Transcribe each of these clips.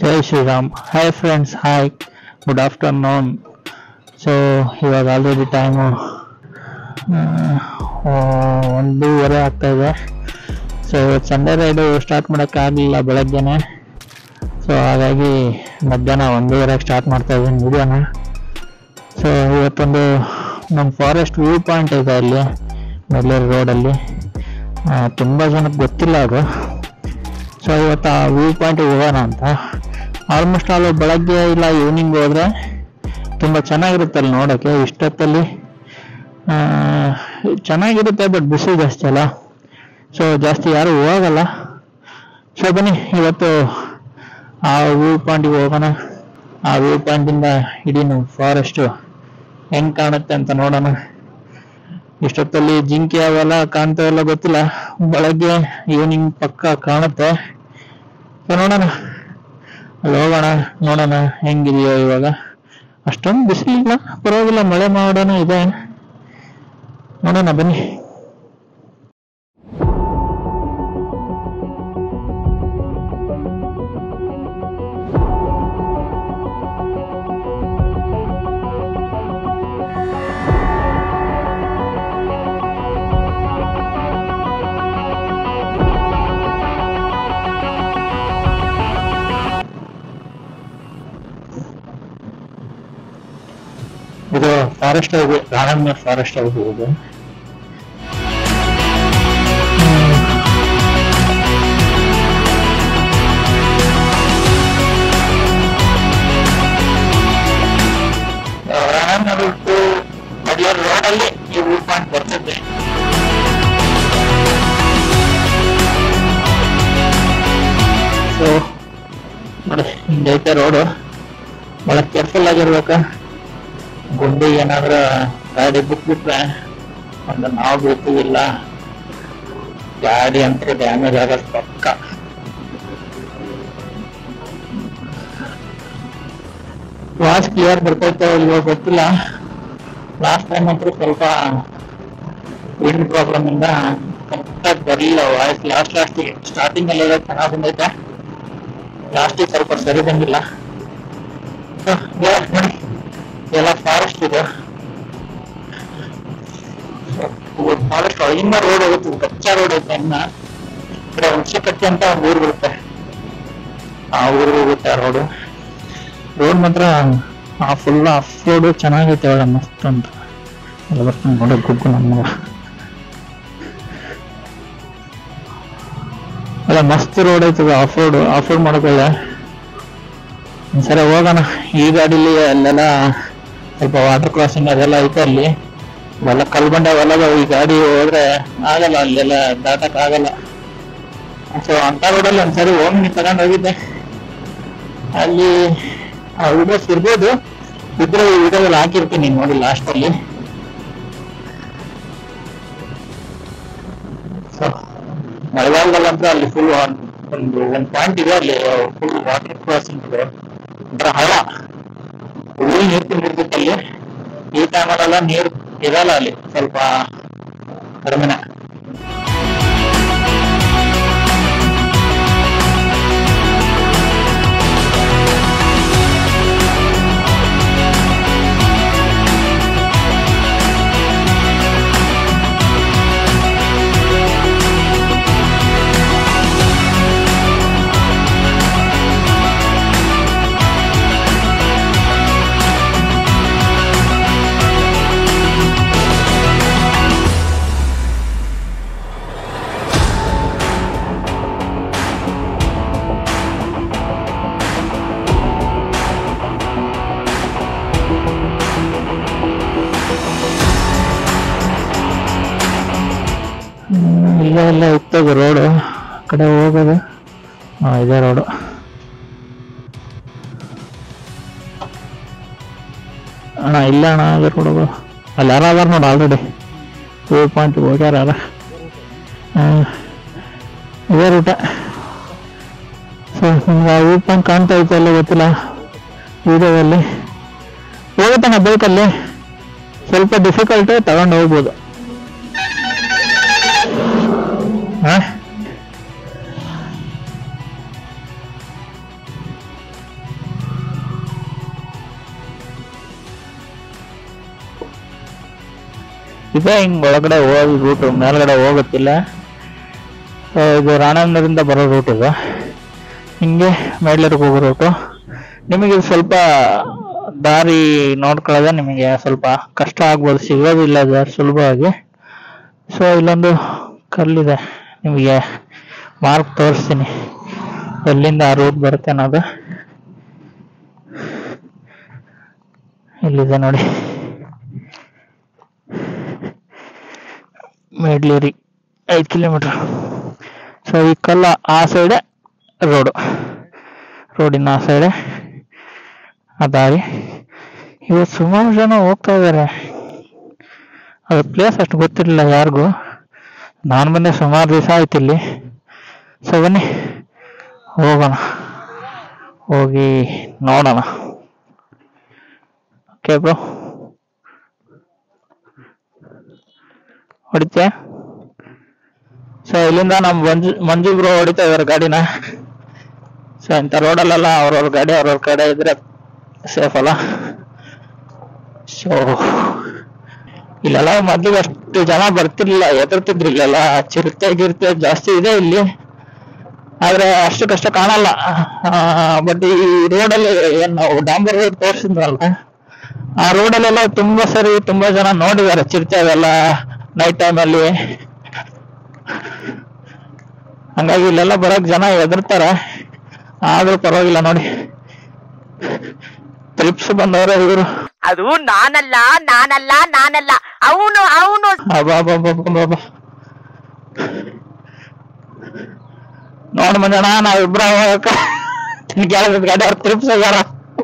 ಜೈ Shriram hi friends hi good afternoon so ಇವಾಗ already time ಒಂದೂವರೆ ಆಗ್ತಾ ಇದೆ ಸೊ ಇವತ್ತು ಸಂಡೇ ರೈಡು ಸ್ಟಾರ್ಟ್ ಮಾಡೋಕ್ಕಾಗಲಿಲ್ಲ ಬೆಳಗ್ಗೆನೆ ಸೊ ಹಾಗಾಗಿ ಮಧ್ಯಾಹ್ನ ಒಂದೂವರೆಗೆ ಸ್ಟಾರ್ಟ್ ಮಾಡ್ತಾ ಇದ್ದೀನಿ ವಿಡಿಯೋನ ಸೊ ಇವತ್ತೊಂದು ನಮ್ಮ ಫಾರೆಸ್ಟ್ ವ್ಯೂ ಪಾಯಿಂಟ್ ಇದೆ ಅಲ್ಲಿ ಮೆಲ್ಲೂರು ರೋಡಲ್ಲಿ ತುಂಬ ಜನಕ್ಕೆ ಗೊತ್ತಿಲ್ಲ ಅದು ಸೊ ಇವತ್ತು ಆ ವ್ಯೂ ಪಾಯಿಂಟಿಗೆ ಹೋಗೋಣ ಅಂತ ಆಲ್ಮೋಸ್ಟ್ ಆಲ್ ಬೆಳಗ್ಗೆ ಇಲ್ಲ ಈವ್ನಿಂಗ್ ಹೋದ್ರೆ ತುಂಬ ಚೆನ್ನಾಗಿರುತ್ತೆ ಅಲ್ಲಿ ನೋಡೋಕ್ಕೆ ಇಷ್ಟೊತ್ತಲ್ಲಿ ಆ, ಚೆನ್ನಾಗಿರುತ್ತೆ ಬಟ್ ಬಿಸಿಲು ಜಾಸ್ತಿ ಅಲ್ಲ ಸೊ ಜಾಸ್ತಿ ಯಾರು ಹೋಗಲ್ಲ ಸೊ ಬನ್ನಿ ಇವತ್ತು ಆ ವ್ಯೂ ಪಾಯಿಂಟಿಗೆ ಹೋಗೋಣ ಆ ವ್ಯೂ ಪಾಯಿಂಟಿಂದ ಇಡೀ ನಮ್ಮ ಫಾರೆಸ್ಟು ಹೆಂಗ್ ಕಾಣುತ್ತೆ ಅಂತ ನೋಡೋಣ ಇಷ್ಟೊತ್ತಲ್ಲಿ ಜಿಂಕೆ ಅವೆಲ್ಲ ಕಾಣ್ತಾವೆಲ್ಲ ಗೊತ್ತಿಲ್ಲ ಬೆಳಗ್ಗೆ ಈವ್ನಿಂಗ್ ಪಕ್ಕ ಕಾಣುತ್ತೆ ಸೊ ನೋಡೋಣ ಅಲ್ಲಿ ಹೋಗೋಣ ನೋಡೋಣ ಹೆಂಗಿದೆಯೋ ಇವಾಗ ಅಷ್ಟೊಂದು ಬಿಸಿಲಿಲ್ಲ ಪರವಾಗಿಲ್ಲ ಮಳೆ ಮಾಡೋಣ ಇದೆ ನೋಡೋಣ ಬನ್ನಿ ಇದು ಫಾರೆಸ್ಟ್ ಹೌದು ರಾಣಮ್ಮ ಫಾರೆಸ್ಟ್ ಹೌದು ಇದು ರಾಣಮ್ಮ ಬಿಟ್ಟು ಮಡಿಯೂರು ರೋಡಲ್ಲಿ ಈ ವ್ಯೂ ಪಾಯಿಂಟ್ ಬರ್ತದೆ ಸೊ ನೋಡಿ ಹಿಂಗೈತೆ ರೋಡು ಬಹಳ ಕೇರ್ಫುಲ್ ಆಗಿರ್ಬೇಕಾ ಗುಂಡಿ ಏನಾದ್ರ ಗಾಡಿ ಬಿಟ್ಬಿಟ್ರೆ ಒಂದು ನಾವು ಬೀಳ್ತೀವಿಲ್ಲ ಗಾಡಿ ಅಂತ ಡ್ಯಾಮೇಜ್ ಆಗೋದು ಪಕ್ಕ ವಾಯ್ಸ್ ಕ್ಲಿಯರ್ ಬರ್ತೈತೆ ಇಲ್ವೋ ಗೊತ್ತಿಲ್ಲ ಲಾಸ್ಟ್ ಟೈಮ್ ಅಂತೂ ಸ್ವಲ್ಪ ವಿಂಡ್ ಪ್ರಾಬ್ಲಮ್ ಇಂದ ಕರೆಕ್ಟಾಗಿ ಬರಲಿಲ್ಲ ವಾಯ್ಸ್ ಲಾಸ್ಟ್ ಲಾಸ್ಟ್ ಸ್ಟಾರ್ಟಿಂಗ್ ಅಲ್ಲೆಲ್ಲ ಚೆನ್ನಾಗಿ ಬಂದೈತೆ ಲಾಸ್ಟಿಗೆ ಸ್ವಲ್ಪ ಸರಿ ಬಂದಿಲ್ಲ ಸೊ, ಇವಾಗ ನೋಡಿ ಎಲ್ಲ ಫಾರೆಸ್ಟ್ ಇದೆ ಫಾರೆಸ್ಟ್ ಒಳಗಿಂದ ರೋಡ್ ಹೋಗುತ್ತೆ ಇದು ಕಚ್ಚಾ ರೋಡ್ ಐತೆ ಇನ್ನ ಕಡೆ ಹುಣಸೆಕಟ್ಟೆ ಅಂತ ಒಂದು ಊರು ಬರುತ್ತೆ ಆ ಊರಿಗೆ ಹೋಗುತ್ತೆ ಆ ರೋಡು ರೋಡ್ ಮಾತ್ರ ಆ ಫುಲ್ ಆಫ್ ರೋಡು ಚೆನ್ನಾಗೈತೆ ಒಳ್ಳೆ ಮಸ್ತ್ ಅಂತ ಎಲ್ಲ ಬರ್ತಾನೆ ನೋಡೋ ಗುಗ್ಗು ನಮ್ಮ ಒಳ್ಳೆ ಮಸ್ತ್ ರೋಡ್ ಐತದ ಆಫ್ ರೋಡ್ ಆಫ್ ರೋಡ್ ಮಾಡೋಕೊಳ್ಳೆ ಸರಿ ಹೋಗೋಣ ಈ ಗಾಡಿಲಿ ಅಲ್ಲೆಲ್ಲ ಸ್ವಲ್ಪ ವಾಟರ್ ಕ್ರಾಸಿಂಗ್ ಅದೆಲ್ಲ ಐತೆ ಅಲ್ಲಿ ಅವೆಲ್ಲ ಕಲ್ ಬಂಡೆ ಅವೆಲ್ಲ ಅದಾವ. ಈ ಗಾಡಿ ಹೋದ್ರೆ ಆಗಲ್ಲ ಅಲ್ಲೆಲ್ಲ ದಾಟಕ್ ಆಗಲ್ಲ ಸೊ ಅಂತ ರೋಡಲ್ಲಿ ಒಂದ್ಸರಿ ಹೋಗಿ ತಗೊಂಡ್ ಹೋಗಿದ್ದೆ ಅಲ್ಲಿ ಆ ವಿಡಿಯೋಸ್ ಇರ್ಬೋದು ಇದ್ರೆ ಈ ವಿಡಿಯೋದಲ್ಲಿ ಹಾಕಿರ್ತೀನಿ ನೋಡಿ ಲಾಸ್ಟ್ ಅಲ್ಲಿ ಸೊ ಮಳೆಗಾಲದಲ್ಲಂತ್ರ ಅಲ್ಲಿ ಫುಲ್ ಒಂದು ಒಂದ್ ಪಾಯಿಂಟ್ ಇದೆ ಅಲ್ಲಿ ಫುಲ್ ವಾಟರ್ ಕ್ರಾಸಿಂಗ್ ಇದೆ ಒಂಥರ ಹಳ ಫುಲ್ ನೀರ್ ತುಂಬಿರ್ತೈತೆ ಅಲ್ಲಿ ಈ ಟೈಮಲ್ಲೆಲ್ಲ ನೀರ್ ಇರಲ್ಲ ಅಲ್ಲಿ ಸ್ವಲ್ಪ ಕಡಿಮೆನೆ ಹ್ಮ್, ಇಲ್ಲ ಇಲ್ಲ ಇತ್ತದು ರೋಡು ಆ ಕಡೆ ಹೋಗೋದು ಹಾ ಇದೆ ರೋಡು ಅಣ್ಣ ಇಲ್ಲ ಅಣ್ಣ ಅದೇ ರೋಡು ಅಲ್ಲಿ ಯಾರು ಅದಾರ ನೋಡಿ ಆಲ್ರೆಡಿ ವ್ಯೂ ಪಾಯಿಂಟ್ ಹೋಗ್ಯಾರ ಯಾರ ಹ್ಮ್. ಇದೇ ರೂಟ ಸೊ ನಿಮ್ಗೆ ಆ ವ್ಯೂ ಪಾಯಿಂಟ್ ಕಾಣ್ತಾ ಐತೆ ಅಲ್ಲ ಗೊತ್ತಿಲ್ಲ ವಿಡಿಯೋದಲ್ಲಿ ಹೋಗುತ್ತಣ್ಣ ಬೈಕಲ್ಲಿ ಸ್ವಲ್ಪ ಡಿಫಿಕಲ್ಟ್ ತಗೊಂಡು ಹೋಗ್ಬೋದು ಹಾ ಇದೆ ಹಿಂಗ್ ಒಳಗಡೆ ಹೋಗಿ ರೂಟು ಮೇಲ್ಗಡೆ ಹೋಗುತ್ತಿಲ್ಲ ಸೊ ಇದು ರಾಣಂದರಿಂದ ಬರೋ ರೂಟ್ ಇದು ಹಿಂಗೆ ಮೇಡ್ಲರಿಗೆ ಹೋಗೋ ರೂಟು ನಿಮಗೆ ಇದು ಸ್ವಲ್ಪ ದಾರಿ ನೋಡ್ಕೊಳ್ಳೋದೇ ನಿಮಗೆ ಸ್ವಲ್ಪ ಕಷ್ಟ ಆಗ್ಬೋದು ಸಿಗೋದಿಲ್ಲ ಇದು ಅಷ್ಟು ಸುಲಭವಾಗಿ ಸೊ ಇಲ್ಲೊಂದು ಕಲ್ಲಿದೆ ನಿಮಗೆ ಮಾರ್ಕ್ ತೋರಿಸ್ತೀನಿ ಎಲ್ಲಿಂದ ಆ ರೂಟ್ ಬರುತ್ತೆ ಅನ್ನೋದು ಇಲ್ಲಿದೆ ನೋಡಿ ಮೇಡ್ಲೇರಿ ಐದು ಕಿಲೋಮೀಟರ್ ಸೊ ಈ ಕಲ್ಲ ಆ ಸೈಡೆ ರೋಡು ರೋಡಿನ ಆ ಸೈಡೆ ಆ ದಾರಿ ಇವತ್ತು ಸುಮಾರು ಜನ ಹೋಗ್ತಾ ಇದ್ದಾರೆ ಅದು ಪ್ಲೇಸ್ ಅಷ್ಟು ಗೊತ್ತಿರಲಿಲ್ಲ ಯಾರಿಗೂ ನಾನು ಬಂದೆ ಸುಮಾರು ದಿವಸ ಆಯ್ತು ಇಲ್ಲಿ ಸೊ ಬನ್ನಿ ಹೋಗೋಣ ಹೋಗಿ ನೋಡೋಣ ಓಕೆ ಬ್ರೋ ಹೊಡಿತೀಯ ಸೊ ಇಲ್ಲಿಂದ ನಮ್ಮ ಮಂಜು ಮಂಜು ಬ್ರೋ ಹೊಡಿತಾ ಇದಾರೆ ಗಾಡಿನ ಸೊ ಇಂಥ ರೋಡಲ್ಲೆಲ್ಲ ಅವ್ರವ್ರ ಗಾಡಿ ಅವ್ರವ್ರ ಕಡೆ ಇದ್ರೆ ಸೇಫ್ ಅಲ್ಲ ಸೊ ಇಲ್ಲೆಲ್ಲ ಮೊದ್ಲಿಗೆ ಅಷ್ಟು ಜನ ಬರ್ತಿರ್ಲಿಲ್ಲ ಎದುರ್ತಿದ್ರು ಇಲ್ಲೆಲ್ಲ ಚಿರತೆ ಗಿರ್ತೆ ಜಾಸ್ತಿ ಇದೆ ಇಲ್ಲಿ ಆದ್ರೆ ಅಷ್ಟು ಕಷ್ಟ ಕಾಣಲ್ಲ ಬಟ್ ಈ ರೋಡಲ್ಲಿ ಏನ್ ನಾವು ಡಾಂಬರ್ ರೋಡ್ ತೋರಿಸಿದ್ರಲ್ಲ ಆ ರೋಡಲ್ಲೆಲ್ಲ ತುಂಬಾ ಸರಿ ತುಂಬಾ ಜನ ನೋಡಿದ್ದಾರೆ ಚಿರತೆ ಅವೆಲ್ಲ ನೈಟ್ ಟೈಮಲ್ಲಿ ಹಂಗಾಗಿ ಇಲ್ಲೆಲ್ಲ ಬರಕ್ ಜನ ಹೆದರ್ತಾರೆ ಆದ್ರೂ ಪರವಾಗಿಲ್ಲ ನೋಡಿ ಟ್ರಿಪ್ಸ್ ಬಂದವ್ರೆ ಇವರು ಅದು ನಾನಲ್ಲ ನಾನಲ್ಲ ನಾನಲ್ಲ ಅವನು ಅವನು ಅಬ್ಬಬ್ಬಬ್ಬಬ್ಬಬ್ಬ. ನೋಡ್ ಮಂಜಣ್ಣ ನಾವಿಬ್ರ ಗಾಡಿ ಅವ್ರ ಟ್ರಿಪ್ಸ್ ಆಗ್ಯಾರ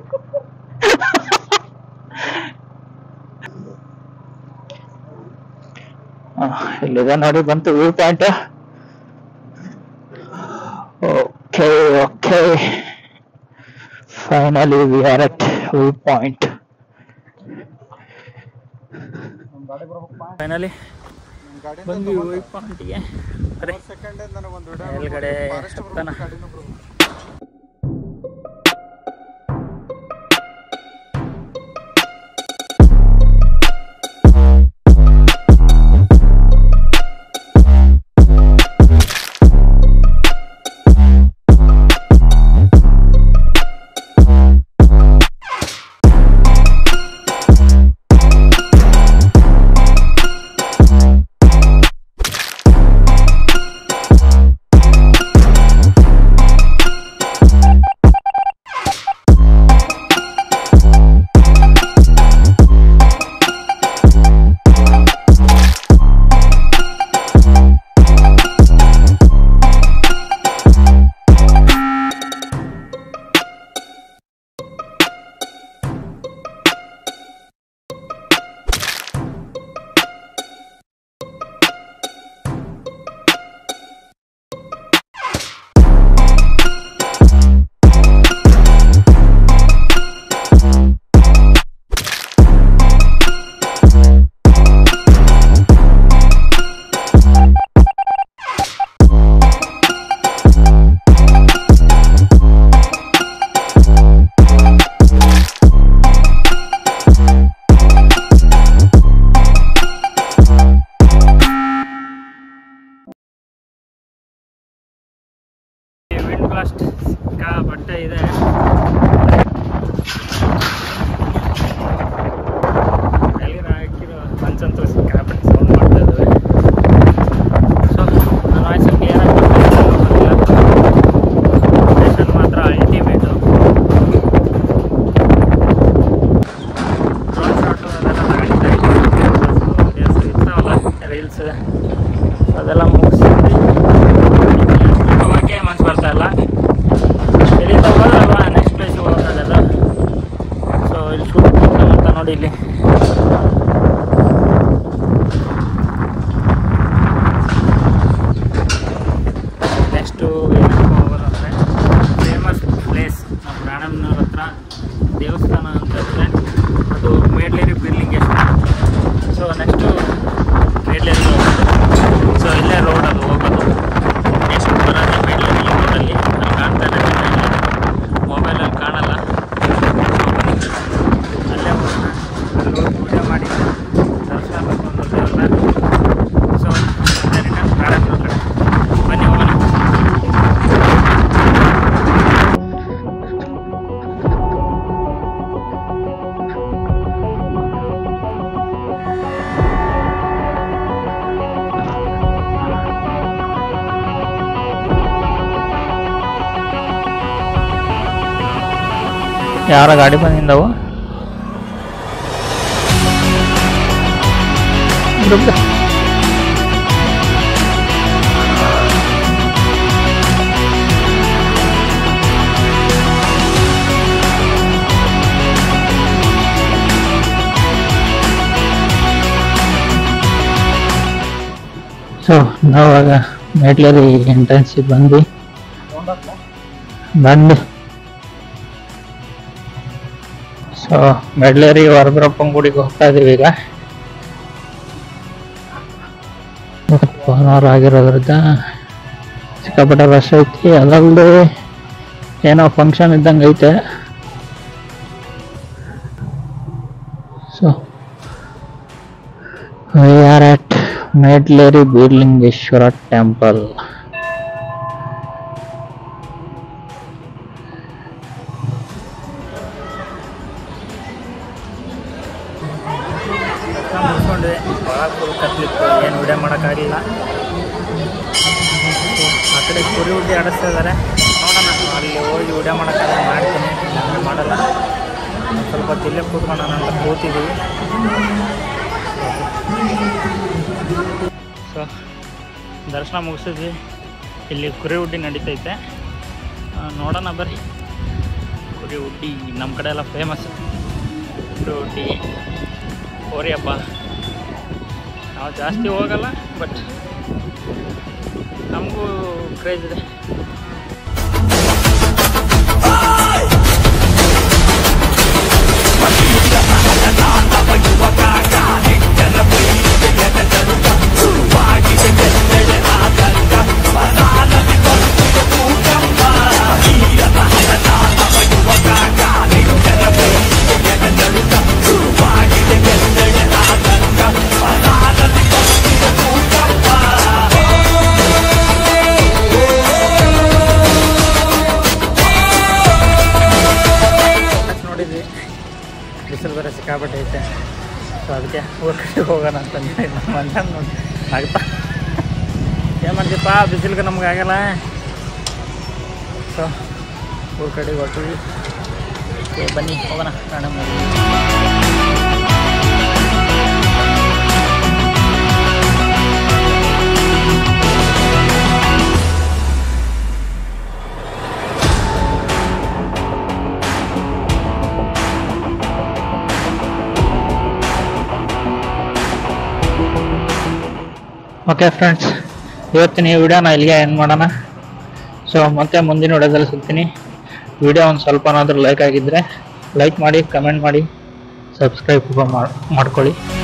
ಆ, ಇಲ್ಲಿದೆ ನೋಡಿ ಬಂತು view point okay okay finally we are at view point finally ಬಂದ್ವಿ ವ್ಯೂ ಪಾಯಿಂಟ್ಗೆ ಅದೇ ಮೇಲ್ಗಡೆ ಹತ್ತನ ವಿಂಡ್ ಬ್ಲಾಸ್ಟ್ ಬಟ್ಟೆ ಇದೆ ಕೆಳಗಡೆ ಹಾಕಿರೋ ಮಂಚಂತೂ ಸಿಕ್ಕಾಪಟ್ಟೆ ಸೌಂಡ್ ಮಾಡ್ತಾ ಇದ್ದಾವೆ ಸೊ ನನ್ನ ವಾಯ್ಸ್ ಕ್ಲಿಯರ್ ಆಗಿ ಸ್ಟೇಷನ್ ಮಾತ್ರ ಅಲ್ಟಿಮೇಟು ಡ್ರೋನ್ ಶಾಟು ಅದೆಲ್ಲ ತಗೊಂಡಿದ್ದೆ ಇರ್ತಾವಲ್ಲ ರೀಲ್ಸ್ ಅದೆಲ್ಲ ಮುಗಿಸಿದ್ವಿ ಹೋಗೋಕ್ಕೆ ಮನ್ಸು ಬರ್ತಾ ಇಲ್ಲ ಇಲ್ಲಿಂದ ಹೋದ್ರಲ್ವಾ ನೆಕ್ಸ್ಟ್ ಪ್ಲೇಸಿಗೆ ಹೋಗೋಕ್ಕಾಗಲ್ಲ ಸೊ ಇಲ್ಲಿ ಶೂಟ್ ಮಾಡ್ತಾ ನೋಡಿ ಇಲ್ಲಿ ನೆಕ್ಸ್ಟು ಏನಕ್ಕೆ ಹೋಗೋದಂದರೆ ಫೇಮಸ್ ಪ್ಲೇಸ್ ನಮ್ಮ ರಾಣಮ್ಮನವ್ರ ಹತ್ರ ದೇವಸ್ಥಾನ ಅಂತಂದರೆ ಅದು ಮೇಡ್ಲೇರಿ ಬಿರ್ಲಿಂಗೇಶ್ವರ ಸೊ ನೆಕ್ಸ್ಟು ಮೇಡ್ಲೇರಿ ಹೋಗೋದು ಸೊ ಇಲ್ಲೇ ರೋಡ್ ಅದು ಹೋಗೋದು ನೆಕ್ಸ್ಟ್ ಬರೋದು ಮೇಡ್ಲೇರಿ ರೋಡಲ್ಲಿ ಯಾರ ಗಾಡಿ ಬಂದಿಂದವು ಬಿಡು. ಸೊ ನಾವಾಗ ಮೇಟ್ಲರಿ ಎಂಟ್ರೆನ್ಸಿಗೆ ಬಂದು ಬಂದು ಸೊ ಮೆಡ್ಲೇರಿ ವರಬ್ರಪ್ಪನ ಗುಡಿಗೆ ಹೋಗ್ತಾ ಇದೀವಿ ಈಗ ಇವತ್ತು ಭಾನುವಾರ ಆಗಿರೋದ್ರಿಂದ ಸಿಕ್ಕಾಪಟ್ಟೆ ರಶ್ ಐತಿ ಅದಲ್ಲದೆ ಏನೋ ಫಂಕ್ಷನ್ ಇದ್ದಂಗೆ ಐತೆ so we are at Medleri Beerlingeshwara temple ಮುಗಿಸ್ಕೊಂಡ್ವಿ ಒಳಗೆ ಫುಲ್ ಕತ್ಲಿತ್ತು ಏನು ವಿಡಿಯೋ ಮಾಡೋಕ್ಕಾಗಲಿಲ್ಲ ಆ ಕಡೆ ಕುರಿ ಉಡ್ಡಿ ಆಡಿಸ್ತಾ ಇದ್ದಾರೆ ನೋಡೋಣ ಅಲ್ಲಿ ಹೋಗಿ ವಿಡಿಯೋ ಮಾಡೋಕ್ಕಾದ್ರೆ ಮಾಡ್ತೀನಿ ಇಲ್ಲಾಂದ್ರೆ ಮಾಡಲ್ಲ ಒಂದ್ ಸ್ವಲ್ಪ ಹೊತ್ತು ಇಲ್ಲೇ ಕೂತ್ಕೊಳ್ಳೋಣ ಅಂತ ಕೂತಿದ್ದೀವಿ ಸೊ ದರ್ಶನ ಮುಗಿಸಿದ್ವಿ ಇಲ್ಲಿ ಕುರಿ ಉಡ್ಡಿ ನಡೀತೈತೆ ಆ, ನೋಡೋಣ ಬರ್ರಿ ಕುರಿ ಉಡ್ಡಿ ನಮ್ಮ ಕಡೆ ಎಲ್ಲ ಫೇಮಸ್ ಕುರಿ ಉಡ್ಡಿ ಹೋರಿ ಹಬ್ಬ ನಾವು ಜಾಸ್ತಿ ಹೋಗಲ್ಲ ಬಟ್ ನಮಗೂ ಕ್ರೇಜ್ ಇದೆ ಪಟಾಕಿ ನೋಡಿದ್ವಿ ಬಿಸಿಲು ಬೇರೆ ಸಿಕ್ಕಾಪಟ್ಟೆ ಐತೆ ಸೊ ಅದಕ್ಕೆ ಊರ ಕಡೆ ಹೋಗೋಣ ಅಂತಂದ್ರೆ ನಮ್ಮ ಅಣ್ಣ ನೋಡಿ ನಗ್ತಾ ಏನು ಮಾಡ್ತೀಪ್ಪ ಬಿಸಿಲಿಗೆ ನಮ್ಗೆ ಆಗಲ್ಲ ಸೊ ಊರ ಕಡೆಗೆ ಹೊರ್ತೀವಿ ಓಕೆ ಬನ್ನಿ ಹೋಗೋಣ ಮೇಡಮ್ ಓಕೆ ಫ್ರೆಂಡ್ಸ್ ಇವತ್ತಿನ ಈ ವಿಡಿಯೋನ ಇಲ್ಲಿಗೆ ಎಂಡ್ ಮಾಡೋಣ ಸೊ ಮತ್ತೆ ಮುಂದಿನ ವಿಡಿಯೋದಲ್ಲಿ ಸಿಗ್ತೀನಿ ವಿಡಿಯೋ ಒಂದು ಸ್ವಲ್ಪನಾದರೂ ಲೈಕ್ ಆಗಿದ್ದರೆ ಲೈಕ್ ಮಾಡಿ ಕಮೆಂಟ್ ಮಾಡಿ ಸಬ್ಸ್ಕ್ರೈಬ್ ಮಾಡ್ಕೊಳ್ಳಿ